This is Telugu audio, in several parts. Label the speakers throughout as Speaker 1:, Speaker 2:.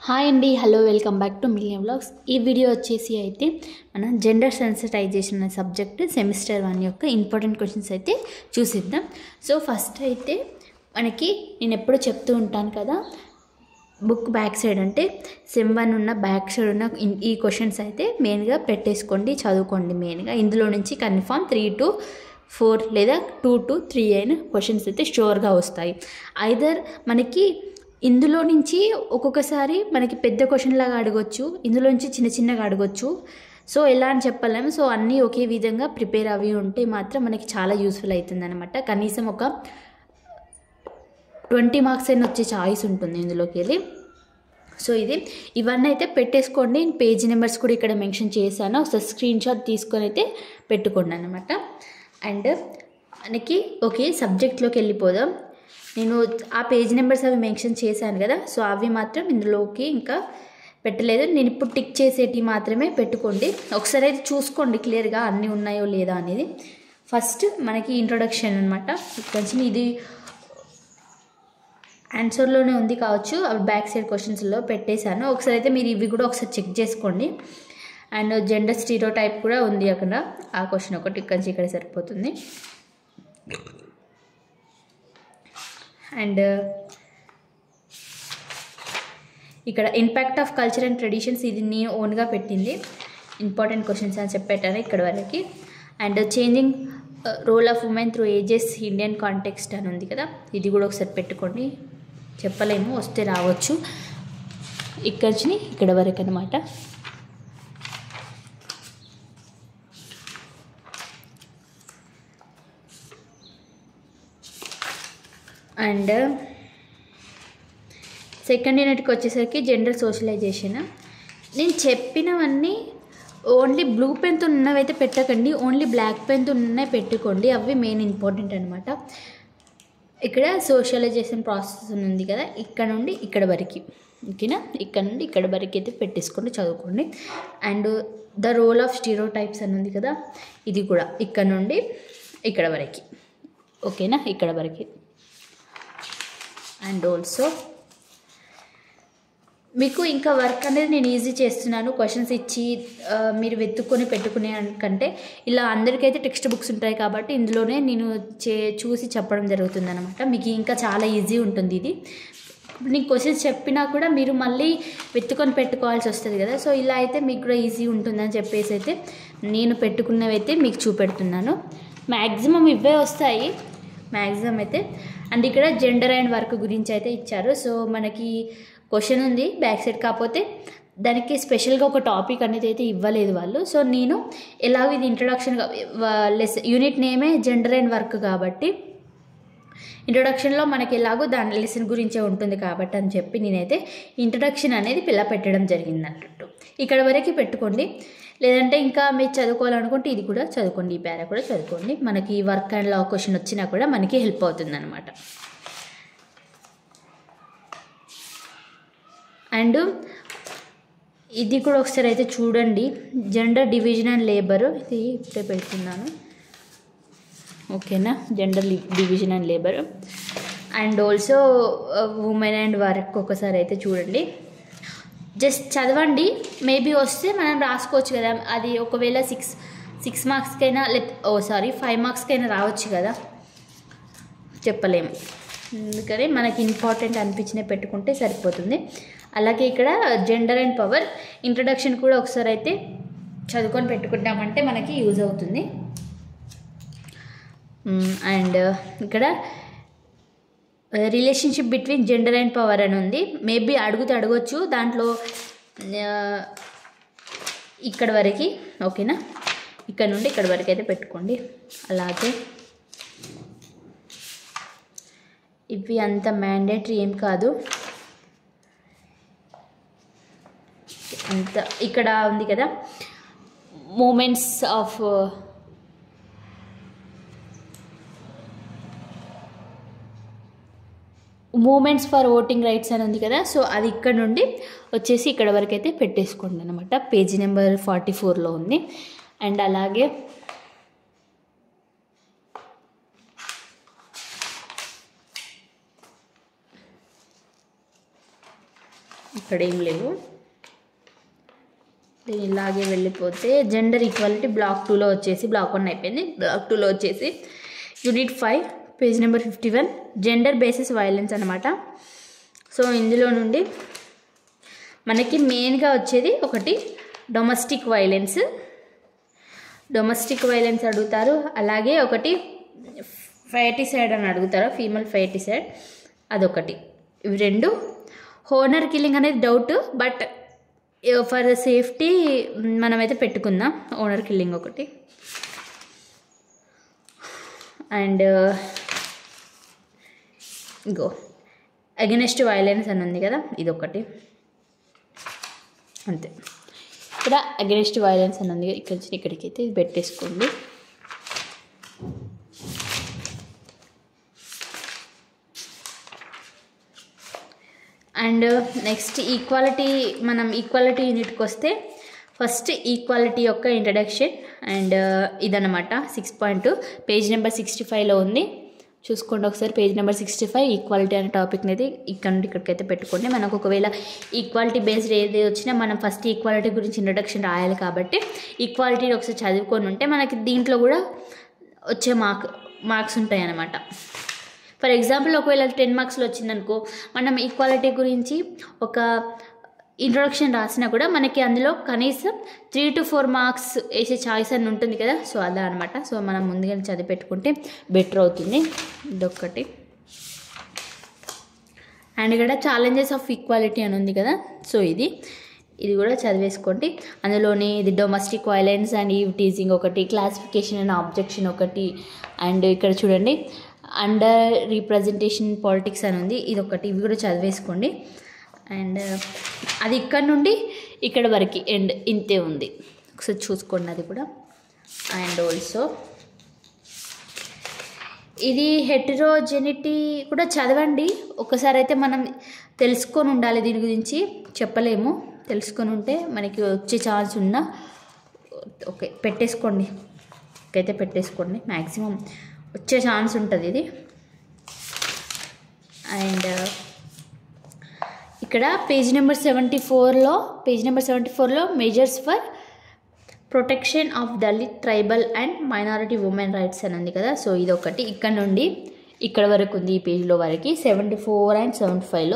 Speaker 1: హాయ్ అండి hello welcome back to million vlogs ఈ వీడియో వచ్చేసి అయితే మన జెండర్ సెన్సిటైజేషన్ అనే సబ్జెక్ట్ సెమిస్టర్ వన్ యొక్క ఇంపార్టెంట్ క్వశ్చన్స్ అయితే చూసిద్దాం సో ఫస్ట్ అయితే మనకి నేను ఎప్పుడు చెప్తూ ఉంటాను కదా బుక్ బ్యాక్ సైడ్ అంటే సెమ్ వన్ ఉన్న బ్యాక్ సైడ్ ఉన్న ఇన్- ఈ క్వశ్చన్స్ అయితే మెయిన్గా పెట్టేసుకోండి చదువుకోండి మెయిన్గా ఇందులో నుంచి కన్ఫామ్ త్రీ టు ఫోర్ లేదా టూ టు త్రీ అయిన క్వశ్చన్స్ అయితే షూర్గా వస్తాయి ఐదర్ మనకి ఇందులో నుంచి ఒక్కొక్కసారి మనకి పెద్ద క్వశ్చన్ లాగా అడగొచ్చు ఇందులో నుంచి చిన్న చిన్నగా అడగొచ్చు సో ఎలా అని చెప్పలేము సో అన్నీ ఒకే విధంగా ప్రిపేర్ అవి ఉంటే మాత్రం మనకి చాలా యూస్ఫుల్ అవుతుంది అనమాట కనీసం ఒక ట్వంటీ మార్క్స్ అయినా వచ్చే ఛాయిస్ ఉంటుంది ఇందులోకి వెళ్ళి సో ఇది ఇవన్నీ అయితే పెట్టేసుకోండి నేను పేజ్ నెంబర్స్ కూడా ఇక్కడ మెన్షన్ చేశాను ఒకసారి స్క్రీన్ షాట్ తీసుకొని అయితే పెట్టుకోండి అనమాట అండ్ మనకి ఓకే సబ్జెక్ట్లోకి వెళ్ళిపోదాం నేను ఆ పేజ్ నెంబర్స్ అవి మెన్షన్ చేశాను కదా సో అవి మాత్రం ఇందులోకి ఇంకా పెట్టలేదు నేను ఇప్పుడు టిక్ చేసేటి మాత్రమే పెట్టుకోండి ఒకసారి అయితే చూసుకోండి క్లియర్గా అన్నీ ఉన్నాయో లేదా అనేది ఫస్ట్ మనకి ఇంట్రొడక్షన్ అనమాట కొంచెం ఇది ఆన్సర్లోనే ఉంది కావచ్చు అవి బ్యాక్ సైడ్ క్వశ్చన్స్లో పెట్టేశాను ఒకసారి అయితే మీరు ఇవి కూడా ఒకసారి చెక్ చేసుకోండి అండ్ జెండర్ స్టీరో టైప్ కూడా ఉంది అక్కడ ఆ క్వశ్చన్ ఒకటి ఇక్కడ నుంచి ఇక్కడ సరిపోతుంది అండ్ ఇక్కడ impact of culture and traditions ఇది నేను ఓన్గా పెట్టింది ఇంపార్టెంట్ క్వశ్చన్స్ అని చెప్పాను ఇక్కడ వరకు and changing role of women through ages Indian context అని ఉంది కదా ఇది కూడా ఒకసారి పెట్టుకోండి చెప్పలేము వస్తే రావచ్చు ఇక్కడి నుంచి ఇక్కడ వరకు అనమాట అండ్ సెకండ్ యూనిట్కి వచ్చేసరికి జెండర్ సోషలైజేషన్ నేను చెప్పినవన్నీ ఓన్లీ బ్లూ పెన్తో ఉన్నవైతే పెట్టకండి ఓన్లీ బ్లాక్ పెన్తో ఉన్నవి పెట్టుకోండి అవి మెయిన్ ఇంపార్టెంట్ అనమాట ఇక్కడ సోషలైజేషన్ ప్రాసెస్ అని ఉంది కదా ఇక్కడ నుండి ఇక్కడ వరకు ఓకేనా ఇక్కడ నుండి ఇక్కడ వరకు అయితే పెట్టేసుకోండి చదువుకోండి and the role of stereotypes అని ఉంది కదా ఇది కూడా ఇక్కడ నుండి ఇక్కడ వరకు ఓకేనా ఇక్కడ వరకు అండ్ ఆల్సో మీకు ఇంకా వర్క్ అనేది నేను ఈజీ చేస్తున్నాను క్వశ్చన్స్ ఇచ్చి ఆ, మీరు వెతుక్కొని పెట్టుకునే కంటే ఇలా అందరికైతే టెక్స్ట్ బుక్స్ ఉంటాయి కాబట్టి ఇందులోనే నేను చే చూసి చెప్పడం జరుగుతుంది అనమాట మీకు ఇంకా చాలా ఈజీ ఉంటుంది ఇది నీకు క్వశ్చన్స్ చెప్పినా కూడా మీరు మళ్ళీ వెతుకొని పెట్టుకోవాల్సి వస్తుంది కదా సో ఇలా అయితే మీకు కూడా ఈజీ ఉంటుందని చెప్పేసి అయితే నేను పెట్టుకున్నవి అయితే మీకు చూపెడుతున్నాను మ్యాక్సిమం ఇవే వస్తాయి మ్యాక్సిమం అయితే అండ్ ఇక్కడ జెండర్ అండ్ వర్క్ గురించి అయితే ఇచ్చారు సో మనకి క్వశ్చన్ ఉంది బ్యాక్ సైడ్ కాకపోతే దానికి స్పెషల్గా ఒక టాపిక్ అనేది అయితే ఇవ్వలేదు వాళ్ళు సో నేను ఎలాగో ఇది ఇంట్రొడక్షన్ లెస్ యూనిట్ నేమే జెండర్ అండ్ వర్క్ కాబట్టి ఇంట్రొడక్షన్లో మనకి ఎలాగో దాని లెసన్ గురించే ఉంటుంది కాబట్టి అని చెప్పి నేనైతే ఇంట్రొడక్షన్ అనేది పిల్ల పెట్టడం జరిగింది అన్నట్టు ఇక్కడ వరకు పెట్టుకోండి లేదంటే ఇంకా మీరు చదువుకోవాలనుకుంటే ఇది కూడా చదువుకోండి ఈ పేర కూడా చదువుకోండి మనకి వర్క్ అండ్ లా క్వశ్చన్ వచ్చినా కూడా మనకి హెల్ప్ అవుతుంది అనమాట అండ్ ఇది కూడా ఒకసారి అయితే చూడండి జెండర్ డివిజన్ అండ్ లేబర్ ఇది ఇప్పుడే పెడుతున్నాను ఓకేనా gender division and labour and also women and work ఒకసారి అయితే చూడండి జస్ట్ చదవండి మేబీ వస్తే మనం రాసుకోవచ్చు కదా అది ఒకవేళ సిక్స్ సిక్స్ మార్క్స్కైనా లే ఓ సారీ ఫైవ్ మార్క్స్కైనా రావచ్చు కదా చెప్పలేము అందుకని మనకి ఇంపార్టెంట్ అనిపించిన పెట్టుకుంటే సరిపోతుంది అలాగే ఇక్కడ జెండర్ అండ్ పవర్ ఇంట్రడక్షన్ కూడా ఒకసారి అయితే చదువుకొని పెట్టుకుంటామంటే మనకి యూజ్ అవుతుంది అండ్ ఇక్కడ relationship between gender and power అని ఉంది మేబీ అడుగుతే అడగొచ్చు దాంట్లో ఆ, ఇక్కడ వరకు ఓకేనా ఇక్కడ నుండి ఇక్కడ వరకు అయితే పెట్టుకోండి అలాగే ఇవి అంత మ్యాండేటరీ ఏం కాదు అంత ఇక్కడ ఉంది కదా movements of movements for voting rights అని ఉంది కదా సో అది ఇక్కడ నుండి వచ్చేసి ఇక్కడ వరకు అయితే పెట్టేసుకోండి అనమాట పేజీ నెంబర్ ఫార్టీ ఫోర్లో ఉంది అండ్ అలాగే ఇక్కడ ఏం లేవు దీని ఇలాగే వెళ్ళిపోతే జెండర్ ఈక్వాలిటీ బ్లాక్ టూలో వచ్చేసి బ్లాక్ వన్ అయిపోయింది బ్లాక్ టూలో వచ్చేసి unit five page number fifty one gender basis violence అనమాట సో ఇందులో నుండి మనకి మెయిన్గా వచ్చేది ఒకటి డొమెస్టిక్ వైలెన్స్ డొమెస్టిక్ వైలెన్స్ అడుగుతారు అలాగే ఒకటి ఫైటిసైడ్ అని అడుగుతారు ఫీమేల్ ఫైటిసైడ్ అదొకటి ఇవి రెండు హోనర్ కిల్లింగ్ అనేది డౌట్ బట్ ఫర్ సేఫ్టీ మనమైతే పెట్టుకుందాం ఓనర్ కిల్లింగ్ ఒకటి అండ్ ఇంకో అగెనెస్ట్ వైలెన్స్ అని ఉంది కదా ఇది ఒకటి అంతే ఇక్కడ అగెనెస్ట్ వైలెన్స్ అని ఉంది ఇక్కడ నుంచి ఇక్కడికి అయితే ఇది పెట్టేసుకోండి అండ్ నెక్స్ట్ ఈక్వాలిటీ మనం ఈక్వాలిటీ యూనిట్కి వస్తే ఫస్ట్ ఈక్వాలిటీ యొక్క ఇంట్రడక్షన్ అండ్ ఇదన్నమాట six point page number sixty ఫైవ్లో ఉంది చూసుకోండి ఒకసారి page number sixty five equality అనే టాపిక్ అనేది ఇక్కడ నుండి ఇక్కడికైతే పెట్టుకోండి మనకు ఒకవేళ ఈక్వాలిటీ బేస్డ్ ఏది వచ్చినా మనం ఫస్ట్ ఈక్వాలిటీ గురించి ఇంట్రడక్షన్ రాయాలి కాబట్టి ఈక్వాలిటీని ఒకసారి చదువుకొని ఉంటే మనకి దీంట్లో కూడా వచ్చే మార్క్ మార్క్స్ ఉంటాయి అన్నమాట ఫర్ ఎగ్జాంపుల్ ఒకవేళ టెన్ మార్క్స్లో వచ్చిందనుకో మనం ఈక్వాలిటీ గురించి ఒక ఇంట్రొడక్షన్ రాసినా కూడా మనకి అందులో కనీసం త్రీ టు ఫోర్ మార్క్స్ వేసే ఛాయిస్ అని ఉంటుంది కదా సో అలా అనమాట సో మనం ముందుగా చదివి పెట్టుకుంటే బెటర్ అవుతుంది ఇదొక్కటి అండ్ ఇక్కడ ఛాలెంజెస్ ఆఫ్ ఈక్వాలిటీ అని ఉంది కదా సో ఇది ఇది కూడా చదివేసుకోండి అందులోని ఇది domestic violence and eve teasing ఒకటి క్లాసిఫికేషన్ అండ్ ఆబ్జెక్షన్ ఒకటి అండ్ ఇక్కడ చూడండి అండర్ రీప్రజెంటేషన్ పాలిటిక్స్ అని ఉంది ఇది ఒకటి ఇవి కూడా చదివేసుకోండి అండ్ అది ఇక్కడ నుండి ఇక్కడ వరకు ఎండ్ ఇంతే ఉంది ఒకసారి చూసుకోండి అది కూడా అండ్ ఆల్సో ఇది హెటరోజెనిటీ కూడా చదవండి ఒకసారి అయితే మనం తెలుసుకొని ఉండాలి దీని గురించి చెప్పలేము తెలుసుకొని ఉంటే మనకి వచ్చే ఛాన్స్ ఉన్నా ఓకే పెట్టేసుకోండి అయితే పెట్టేసుకోండి మ్యాక్సిమం వచ్చే ఛాన్స్ ఉంటుంది ఇది అండ్ ఇక్కడ పేజ్ నెంబర్ సెవెంటీ ఫోర్లో పేజ్ నెంబర్ సెవెంటీ ఫోర్లో measures for protection of Dalit tribal and minority women rights అని ఉంది కదా సో ఇది ఒకటి ఇక్కడ నుండి ఇక్కడ వరకు ఉంది ఈ పేజ్లో వరకు సెవెంటీ ఫోర్ అండ్ సెవెంటీ ఫైవ్లో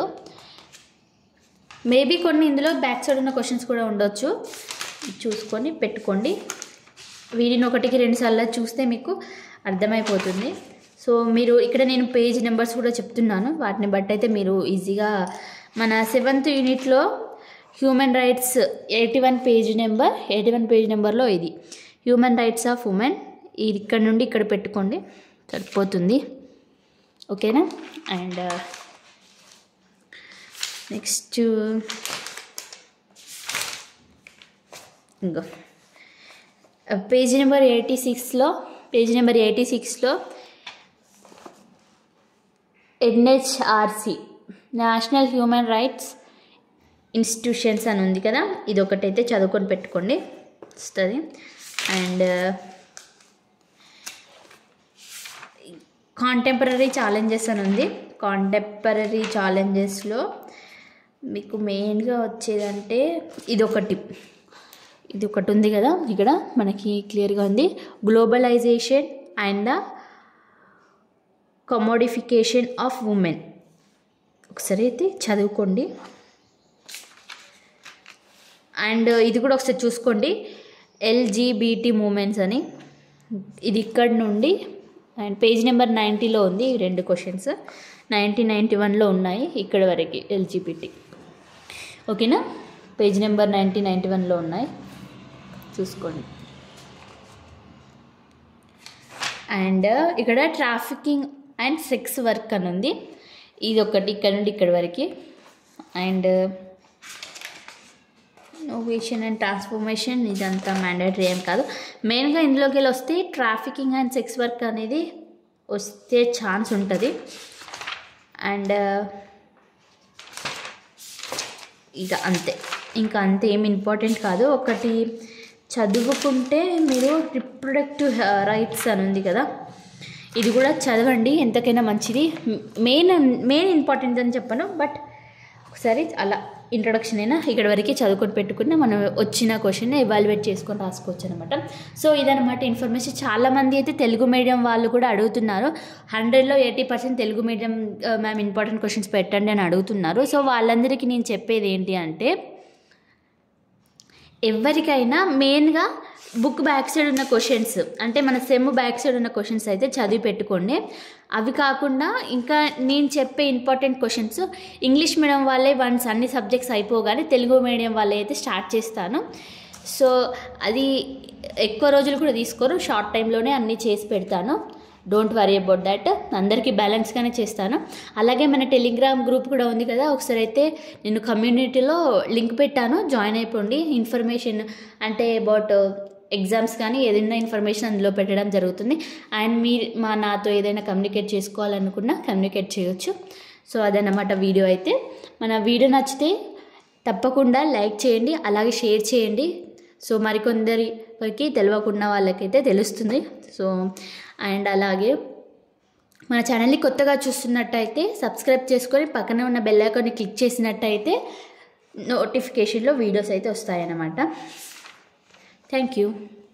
Speaker 1: మేబీ కొన్ని ఇందులో బ్యాక్ సైడ్ ఉన్న క్వశ్చన్స్ కూడా ఉండొచ్చు చూసుకొని పెట్టుకోండి వీటిని ఒకటికి రెండు సార్లు చూస్తే మీకు అర్థమైపోతుంది సో మీరు ఇక్కడ నేను పేజ్ నెంబర్స్ కూడా చెప్తున్నాను వాటిని బట్టి అయితే మీరు ఈజీగా మన సెవెంత్ యూనిట్లో human rights eighty one page number eighty one page నెంబర్లో ఇది హ్యూమన్ రైట్స్ ఆఫ్ ఉమెన్ ఇది ఇక్కడ నుండి ఇక్కడ పెట్టుకోండి సరిపోతుంది ఓకేనా అండ్ నెక్స్ట్ ఇంకో పేజ్ నెంబర్ ఎయిటీ సిక్స్లో పేజ్ నెంబర్ ఎయిటీ సిక్స్లో NHRC national human rights institutions అని ఉంది కదా ఇది ఒకటైతే చదువుకొని పెట్టుకోండి వస్తుంది అండ్ కాంటెంపరీ ఛాలెంజెస్ అని ఉంది కాంటెంపరీ ఛాలెంజెస్లో మీకు మెయిన్గా వచ్చేదంటే ఇది ఒకటి ఇది ఒకటి ఉంది కదా ఇక్కడ మనకి క్లియర్గా ఉంది globalisation and the commodification of women ఒకసారి అయితే చదువుకోండి అండ్ ఇది కూడా ఒకసారి చూసుకోండి ఎల్జీబీటీ మూమెంట్స్ అని ఇది ఇక్కడ నుండి అండ్ పేజ్ నెంబర్ నైంటీలో ఉంది ఈ రెండు క్వశ్చన్స్ నైన్టీన్ నైంటీ వన్లో ఉన్నాయి ఇక్కడ వరకు ఎల్జీబీటీ ఓకేనా పేజ్ నెంబర్ నైన్టీన్ నైంటీ వన్లో ఉన్నాయి చూసుకోండి అండ్ ఇక్కడ ట్రాఫికింగ్ అండ్ సెక్స్ వర్క్ అని ఉంది ఇది ఒకటి ఇక్కడ నుండి ఇక్కడ వరకు అండ్ ఇన్నోవేషన్ అండ్ ట్రాన్స్ఫర్మేషన్ ఇదంతా మ్యాండేటరీ ఏం కాదు మెయిన్గా ఇందులోకి వెళ్ళి వస్తే ట్రాఫికింగ్ అండ్ సెక్స్ వర్క్ అనేది వస్తే ఛాన్స్ ఉంటుంది అండ్ ఇక అంతే ఇంకా అంతే ఏం ఇంపార్టెంట్ కాదు ఒకటి చదువుకుంటే మీరు రిప్రొడక్టివ్ రైట్స్ అని ఉంది కదా ఇది కూడా చదవండి ఎంతకైనా మంచిది మెయిన్ మెయిన్ ఇంపార్టెంట్ అని చెప్పను బట్ ఒకసారి అలా ఇంట్రొడక్షన్ అయినా ఇక్కడ వరకు చదువుకొని పెట్టుకుని మనం వచ్చిన క్వశ్చన్ ఎవాల్యుయేట్ చేసుకొని రాసుకోవచ్చు అనమాట సో ఇదనమాట ఇన్ఫర్మేషన్ చాలామంది అయితే తెలుగు మీడియం వాళ్ళు కూడా అడుగుతున్నారు హండ్రెడ్లో eighty percent Telugu medium ma'am important questions పెట్టండి అని అడుగుతున్నారు సో వాళ్ళందరికీ నేను చెప్పేది ఏంటి అంటే ఎవరికైనా మెయిన్గా బుక్ బ్యాక్ సైడ్ ఉన్న క్వశ్చన్స్ అంటే మన సెమ్ బ్యాక్ సైడ్ ఉన్న క్వశ్చన్స్ అయితే చదివి పెట్టుకోండి అవి కాకుండా ఇంకా నేను చెప్పే ఇంపార్టెంట్ క్వశ్చన్స్ ఇంగ్లీష్ మీడియం వాళ్ళే వన్స్ అన్ని సబ్జెక్ట్స్ అయిపోగానే తెలుగు మీడియం వాళ్ళే అయితే స్టార్ట్ చేస్తాను సో అది ఎక్కువ రోజులు కూడా తీసుకోరు షార్ట్ టైంలోనే అన్నీ చేసి పెడతాను డోంట్ వరీ అబౌట్ దట్ అందరికీ బ్యాలెన్స్గానే చేస్తాను అలాగే మన టెలిగ్రామ్ గ్రూప్ కూడా ఉంది కదా ఒకసారి అయితే నేను కమ్యూనిటీలో లింక్ పెట్టాను జాయిన్ అయిపోండి ఇన్ఫర్మేషన్ అంటే అబౌట్ ఎగ్జామ్స్ కానీ ఏదైనా ఇన్ఫర్మేషన్ అందులో పెట్టడం జరుగుతుంది అండ్ మీ మా నాతో ఏదైనా కమ్యూనికేట్ చేసుకోవాలనుకున్నా కమ్యూనికేట్ చేయొచ్చు సో అదన్నమాట వీడియో అయితే మన వీడియో నచ్చితే తప్పకుండా లైక్ చేయండి అలాగే షేర్ చేయండి సో మరికొందరికి తెలియకుండా వాళ్ళకైతే తెలుస్తుంది సో అండ్ అలాగే మన ఛానల్ని కొత్తగా చూస్తున్నట్టయితే సబ్స్క్రైబ్ చేసుకొని పక్కనే ఉన్న బెల్ ఐకాన్ని క్లిక్ చేసినట్టయితే నోటిఫికేషన్లో వీడియోస్ అయితే వస్తాయన్నమాట థ్యాంక్ యూ